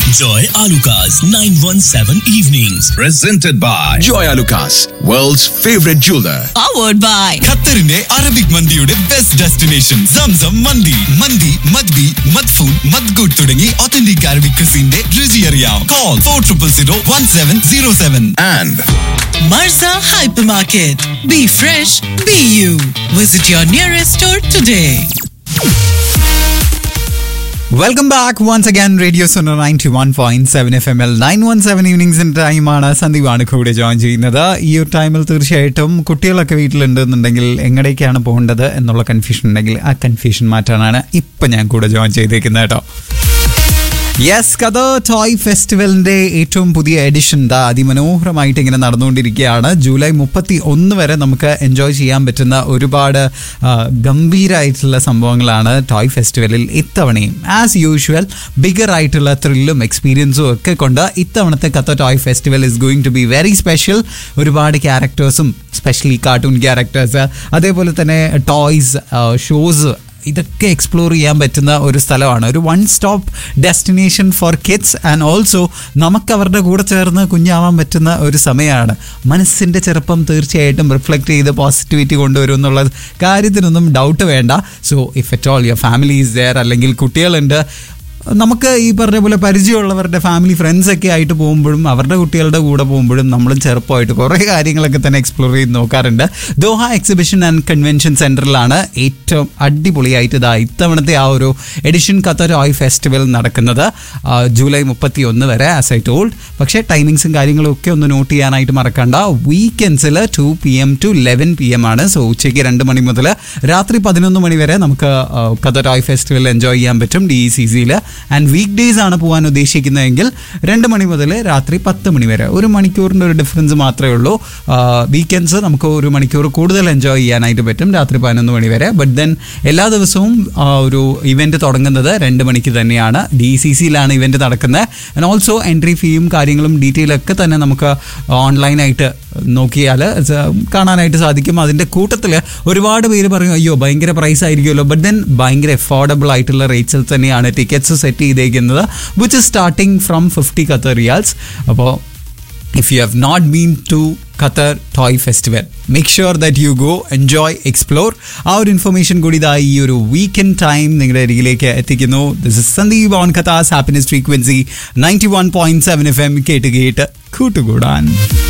Joy Alukas, 917 Evenings. presented by Joy Lucas, world's favorite jeweler. powered by ഖത്തറിന്റെ Arabic മന്തിയുടെ best destination Zamzam മന്തി മന്തി മദ്ബി മദ്ഫൂൻ മദ്ഗുഡ് തുടങ്ങി ഒത്തന്റിക് അറബിക് ക്രിസിന്റെ രുചി അറിയാം call four triple zero one seven zero seven And Marza Hypermarket. Be fresh, be you. Visit your nearest store today. Welcome back once again radio സോണർ ninety one point seven F M L nine one seven ഈവനിങ്സിന്റെ ടൈമാണ് സന്ദീപാണ് കൂടെ join ചെയ്യുന്നത് ഈ ഒരു ടൈമിൽ തീർച്ചയായിട്ടും കുട്ടികളൊക്കെ വീട്ടിലുണ്ടെന്നുണ്ടെങ്കിൽ എങ്ങടേക്കാണ് പോകേണ്ടത് എന്നുള്ള കൺഫ്യൂഷൻ ഉണ്ടെങ്കിൽ ആ കൺഫ്യൂഷൻ മാറ്റാനാണ് ഇപ്പം ഞാൻ കൂടെ ജോയിൻ ചെയ്തേക്കുന്നത് കേട്ടോ യെസ് കഥ ടോയ് ഫെസ്റ്റിവലിന്റെ ഏറ്റവും പുതിയ എഡിഷൻ ദാ അതിമനോഹരമായിട്ട് ഇങ്ങനെ നടന്നുകൊണ്ടിരിക്കുകയാണ് ജൂലൈ മുപ്പത്തി ഒന്ന് വരെ നമുക്ക് എൻജോയ് ചെയ്യാൻ പറ്റുന്ന ഒരുപാട് ആ, ഗംഭീരമായിട്ടുള്ള സംഭവങ്ങളാണ് ടോയ് ഫെസ്റ്റിവലിൽ ഇത്തവണയും ആസ് യൂഷ്വൽ ബിഗർ ആയിട്ടുള്ള ത്രില്ലും എക്സ്പീരിയൻസും ഒക്കെ കൊണ്ട് ഇത്തവണത്തെ കഥ toy festival is going to be very special ഒരുപാട് ക്യാരക്ടേഴ്സും സ്പെഷ്യലി കാർട്ടൂൺ ക്യാരക്ടേഴ്സ് അതേപോലെ തന്നെ ടോയ്സ് ഷോസ് ഇതൊക്കെ എക്സ്പ്ലോർ ചെയ്യാൻ പറ്റുന്ന ഒരു സ്ഥലമാണ് ഒരു one stop destination for kids and also നമുക്ക് അവരുടെ കൂടെ ചേർന്ന് കുഞ്ഞാവാൻ പറ്റുന്ന ഒരു സമയമാണ് മനസ്സിൻ്റെ ചെറുപ്പം തീർച്ചയായിട്ടും റിഫ്ലക്റ്റ് ചെയ്ത് പോസിറ്റിവിറ്റി കൊണ്ടുവരും എന്നുള്ള കാര്യത്തിനൊന്നും ഡൗട്ട് വേണ്ട so if at all your family is there അല്ലെങ്കിൽ കുട്ടികളുണ്ട് നമുക്ക് ഈ പറഞ്ഞ പോലെ പരിചയമുള്ളവരുടെ ഫാമിലി ഫ്രണ്ട്സ് ഒക്കെ ആയിട്ട് പോകുമ്പോഴും അവരുടെ കുട്ടികളുടെ കൂടെ പോകുമ്പോഴും നമ്മളും ചെറുപ്പമായിട്ട് കുറേ കാര്യങ്ങളൊക്കെ തന്നെ എക്സ്പ്ലോർ ചെയ്ത് നോക്കാറുണ്ട് ദോഹ എക്സിബിഷൻ ആൻഡ് കൺവെൻഷൻ സെൻറ്ററിലാണ് ഏറ്റവും അടിപൊളിയായിട്ട് ഇതാ ഇത്തവണത്തെ ആ ഒരു എഡിഷൻ ഖത്തർ ഓയ് ഫെസ്റ്റിവൽ നടക്കുന്നത് ആ, ജൂലൈ മുപ്പത്തി ഒന്ന് വരെ ആസ് ഐ ടോൾഡ് പക്ഷേ ടൈമിങ്സും കാര്യങ്ങളും ഒക്കെ ഒന്ന് നോട്ട് ചെയ്യാനായിട്ട് മറക്കണ്ട വീക്കെൻഡ്സിൽ two P M to eleven P M ആണ് സോ ഉച്ചയ്ക്ക് രണ്ട് മണി മുതൽ രാത്രി പതിനൊന്ന് മണി വരെ നമുക്ക് ഖത്തർ ടോയ് ഫെസ്റ്റിവൽ എൻജോയ് ചെയ്യാൻ പറ്റും ഡി സി സിയിൽ ആൻഡ് വീക്ക് ഡേയ്സ് ആണ് പോകാൻ ഉദ്ദേശിക്കുന്നതെങ്കിൽ രണ്ട് മണി മുതൽ രാത്രി പത്ത് മണി വരെ ഒരു മണിക്കൂറിൻ്റെ ഒരു ഡിഫറൻസ് മാത്രമേ ഉള്ളൂ വീക്കെൻഡ്സ് നമുക്ക് ഒരു മണിക്കൂർ കൂടുതൽ എൻജോയ് ചെയ്യാനായിട്ട് പറ്റും രാത്രി പതിനൊന്ന് മണി വരെ ബട്ട് ദെൻ എല്ലാ ദിവസവും ആ, ഒരു ഇവന്റ് തുടങ്ങുന്നത് രണ്ട് മണിക്ക് തന്നെയാണ് ഡി സി സിയിലാണ് ഇവന്റ് നടക്കുന്നത് ആൻഡ് ഓൾസോ എൻട്രി ഫീയും കാര്യങ്ങളും ഡീറ്റെയിൽ ഒക്കെ തന്നെ നമുക്ക് ഓൺലൈനായിട്ട് നോക്കിയാൽ സ- കാണാനായിട്ട് സാധിക്കും അതിൻ്റെ കൂട്ടത്തിൽ ഒരുപാട് പേര് പറയും അയ്യോ ഭയങ്കര പ്രൈസ് ആയിരിക്കുമല്ലോ ബട്ട് ദെൻ ഭയങ്കര അഫോർഡബിൾ ആയിട്ടുള്ള റേറ്റ്സിൽ തന്നെയാണ് ടിക്കറ്റ്സ് സെറ്റ് ചെയ്തേക്കുന്നത് which is starting from fifty Qatar riyals അപ്പോൾ if you have not been to Qatar toy festival make sure that you go enjoy explore ആ ഒരു ഇൻഫർമേഷൻ കൂടി ഇതാ ഈ ഒരു വീക്കെൻഡ് ടൈം നിങ്ങളുടെ അരികിലേക്ക് എത്തിക്കുന്നു this is Sandeep on Qatar's happiness frequency ninety one point seven F M കേട്ട് കേട്ട് കൂട്ടുകൂടാൻ